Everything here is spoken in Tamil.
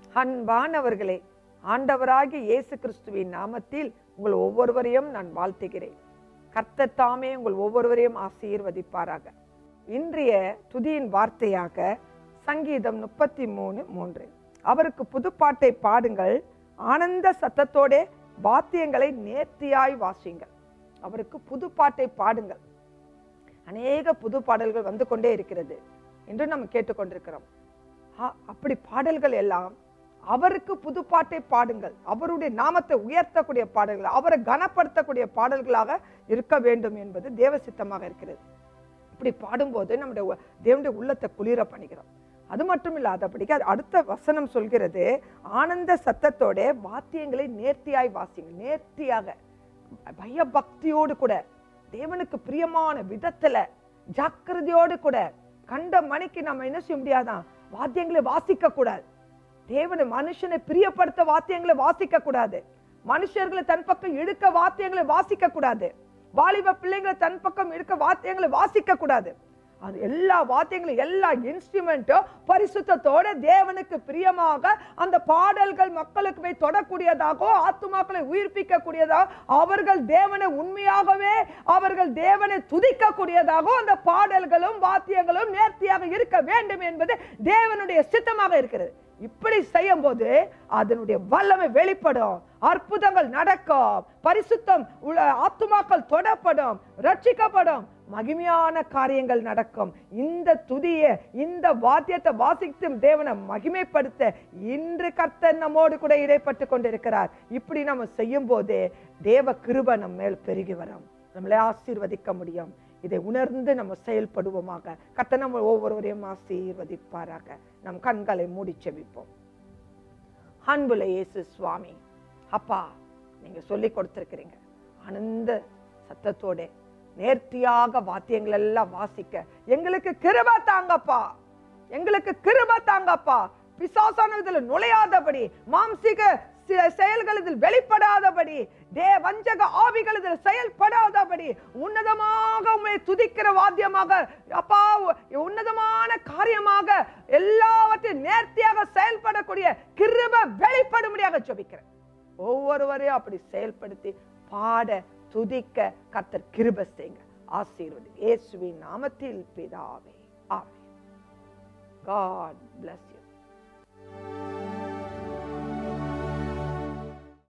அன்பானவர்களே ஆண்டவராகிய இயேசு கிறிஸ்துவின் நாமத்தில் உங்கள் ஒவ்வொருவரையும் நான் வாழ்த்துகிறேன் கர்த்தர் தாமே உங்கள் ஒவ்வொருவரையும் ஆசீர்வதிப்பாராக இன்றைய துதியின் வார்த்தையாக சங்கீதம் முப்பத்தி மூணு மூன்று அவருக்கு புதுப்பாட்டை பாடுங்கள் ஆனந்த சத்தத்தோடே வாத்தியங்களை நேர்த்தியாய் வாசியுங்கள் அவருக்கு புதுப்பாட்டை பாடுங்கள் அநேக புது பாடல்கள் வந்து கொண்டே இருக்கிறது என்று நம்ம கேட்டுக்கொண்டிருக்கிறோம் ஆ, அப்படி பாடல்கள் எல்லாம் அவருக்கு புதுப்பாட்டை பாடுங்கள் அவருடைய நாமத்தை உயர்த்தக்கூடிய பாடல்கள் அவரை கனப்படுத்தக்கூடிய பாடல்களாக இருக்க வேண்டும் என்பது தேவ சித்தமாக இருக்கிறது இப்படி பாடும்போது நம்முடைய உ- தேவனுடைய உள்ளத்தை குளிர பண்ணிக்கிறோம் அது மட்டும் இல்லாதபடிக்கு அது அடுத்த வசனம் சொல்கிறது ஆனந்த சத்தத்தோட வாத்தியங்களை நேர்த்தியாய் வாசிங்க நேர்த்தியாக பயபக்தியோடு கூட தேவனுக்கு பிரியமான விதத்துல ஜாக்கிரதையோடு கூட கண்ட மணிக்கு நம்ம என்ன செய்ய முடியாதான் வாத்தியங்களை வாசிக்க கூடாது தேவனை மனுஷனை பிரியப்படுத்த வாத்தியங்களை வாசிக்க கூடாது மனுஷர்களை தன் பக்கம் இழுக்க வாத்தியங்களை வாசிக்க கூடாது வாலிப பிள்ளைங்களை தன் பக்கம் இழுக்க வாத்தியங்களை வாசிக்க கூடாது அது எல்லா வாத்தியங்களும் எல்லா இன்ஸ்ட்ருமெண்ட்டும் பரிசுத்தத்தோட தேவனுக்கு பிரியமாக அந்த பாடல்கள் மக்களுக்கு போய் தொடக்கூடியதாகவோ ஆத்துமாக்களை உயிர்ப்பிக்க கூடியதாக அவர்கள் தேவனை உண்மையாகவே அவர்கள் தேவனை துதிக்க கூடியதாகவோ அந்த பாடல்களும் வாத்தியங்களும் நேர்த்தியாக இருக்க வேண்டும் என்பது தேவனுடைய சித்தமாக இருக்கிறது இப்படி செய்யும் போது அதனுடைய வல்லமை வெளிப்படும் அற்புதங்கள் நடக்கும் பரிசுத்தம் உள்ள ஆத்துமாக்கள் தொடப்படும் ரட்சிக்கப்படும் மகிமையான காரியங்கள் நடக்கும் இந்த துதிய இந்த வாத்தியத்தை வாசித்தும் தேவனை மகிமைப்படுத்த இன்று கர்த்தர் நம்மோடு கூட இடைப்பட்டு கொண்டிருக்கிறார் இப்படி நம்ம செய்யும் போது தேவ கிருபை நம்ம மேல் பெருகி வரும் நம்மளை ஆசீர்வதிக்க முடியும் இதை உணர்ந்து நம்ம செயல்படுவோமாக கர்த்தர் நம்ம ஒவ்வொருவரையும் ஆசீர்வதிப்பாராக நம் கண்களை மூடி செவிப்போம் அன்புல இயேசு சுவாமி அப்பா நீங்க சொல்லி கொடுத்திருக்கிறீங்க ஆனந்த சத்தத்தோட நேர்த்தியாக வாத்தியங்கள் எல்லாம் வாசிக்க எங்களுக்கு கிருபை தாங்கப்பா எங்களுக்கு கிருபை தாங்கப்பா பிசாசான இதுல நுழையாதபடி மாம்சீக சி- செயல்கள் இதில் வெளிப்படாதபடி தே வஞ்சக ஆவிகள் இதில் செயல்படாதபடி உன்னதமாக உண்மை துதிக்கிற வாத்தியமாக அப்பா உ- உன்னதமான காரியமாக எல்லாவற்றையும் நேர்த்தியாக செயல்படக்கூடிய கிருபை வெளிப்படும்படியாக ஜெபிக்கிறேன் ஒவ்வொருவரையும் அப்படி செயல்படுத்தி பாட துதிக்க கர்த்தர் கிருபை செய்யுங்க ஆசீர்வதி இயேசுவின் நாமத்தில் பிதாவே ஆமென் God bless